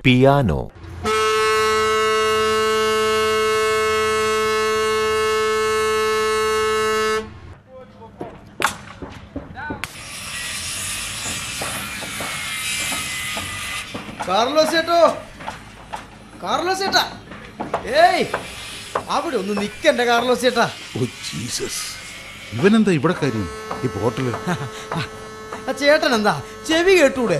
piano Carlos ചേട്ടോ Carlos ചേട്ടാ ഏയ് അവിടെ ഒന്ന് നിക്കണ്ട കാർലോസ് ചേട്ടാ ഓ ജീസസ് ഇവനെന്താ ഇവിടെ കാര്യം ഈ ബോട്ടില് ആ ചേട്ടൻ എന്താ ചെവി കേട്ടൂടെ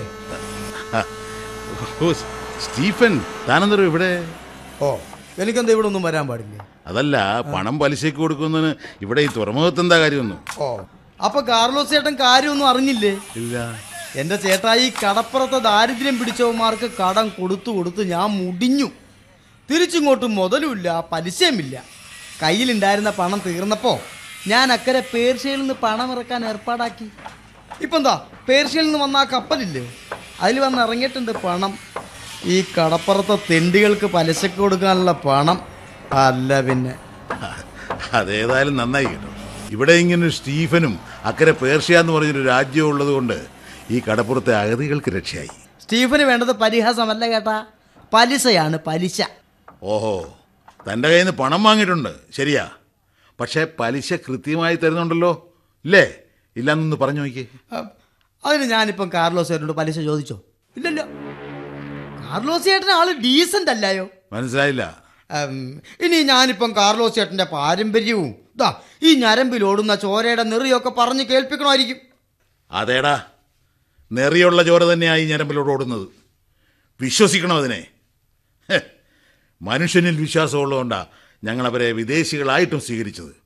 ഓ സ്റ്റീഫൻ താനെന്തോ ഇവിടെ ഓ എനിക്കെന്താ ഇവിടെ ഒന്നും വരാൻ പാടില്ലേ അതല്ല പണം പലിശയ്ക്ക് കൊടുക്കുന്നതിന് ഇവിടെ ഈ തുറമുഖത്ത് എന്താ കാര്യമൊന്നും ഓ അപ്പൊ കാർലോസ് ചേട്ടൻ കാര്യമൊന്നും അറിഞ്ഞില്ലേ ഇല്ല എന്റെ ചേട്ടാ ഈ കടപ്പുറത്തെ ദാരിദ്ര്യം പിടിച്ചവന്മാർക്ക് കടം കൊടുത്തു കൊടുത്ത് ഞാൻ മുടിഞ്ഞു തിരിച്ചിങ്ങോട്ട് മുതലുമില്ല പലിശയുമില്ല കയ്യിലുണ്ടായിരുന്ന പണം തീർന്നപ്പോ ഞാൻ അക്കരെ പേർഷ്യയിൽ നിന്ന് പണം ഇറക്കാൻ ഏർപ്പാടാക്കി ഇപ്പൊ എന്താ പേർഷ്യയിൽ നിന്ന് വന്ന ആ കപ്പലില്ലേ അതിൽ വന്ന് ഇറങ്ങിയിട്ടുണ്ട് പണം ഈ കടപ്പുറത്തെ തെണ്ടികൾക്ക് പലിശക്ക് കൊടുക്കാനുള്ള പണം അല്ല പിന്നെ അതേതായാലും നന്നായി കേട്ടോ ഇവിടെ ഇങ്ങനെ ഒരു സ്റ്റീഫനും അക്കരെ പേർഷ്യ എന്ന് പറഞ്ഞൊരു രാജ്യം ഉള്ളത് കൊണ്ട് ഈ കടപ്പുറത്തെ അഗതികൾക്ക് രക്ഷയായി സ്റ്റീഫന് വേണ്ടത് പരിഹാസമല്ല കേട്ടാ പലിശയാണ് പലിശ ഓഹോ തൻ്റെ കയ്യിൽ നിന്ന് പണം വാങ്ങിയിട്ടുണ്ട് ശരിയാ പക്ഷേ പലിശ കൃത്യമായി തരുന്നുണ്ടല്ലോ ഇല്ലേ ഇല്ലെന്നൊന്ന് പറഞ്ഞു നോക്കിയേ അഹ് അതിന് ഞാനിപ്പം കാർലോസ് ചേട്ടനോട് പലിശ ചോദിച്ചോ ഇല്ലല്ലോ കാർലോസ് ചേട്ടൻ ആള് ഡീസന്റ് അല്ലായോ മനസ്സിലായില്ല ഉം, ഇനി ഞാനിപ്പം കാർലോസ് ചേട്ടന്റെ പാരമ്പര്യവും ദാ ഈ ഞരമ്പിൽ ഓടുന്ന ചോരയുടെ നെറിയൊക്കെ പറഞ്ഞ് കേൾപ്പിക്കണമായിരിക്കും അതേടാ നെറിയുള്ള ചോര തന്നെയായി ഞരമ്പിലോട് ഓടുന്നത് വിശ്വസിക്കണം അതിനെ ഹെ, മനുഷ്യനിൽ വിശ്വാസമുള്ളതുകൊണ്ടാ ഞങ്ങൾ അവരെ വിദേശികളായിട്ടും സ്വീകരിച്ചത്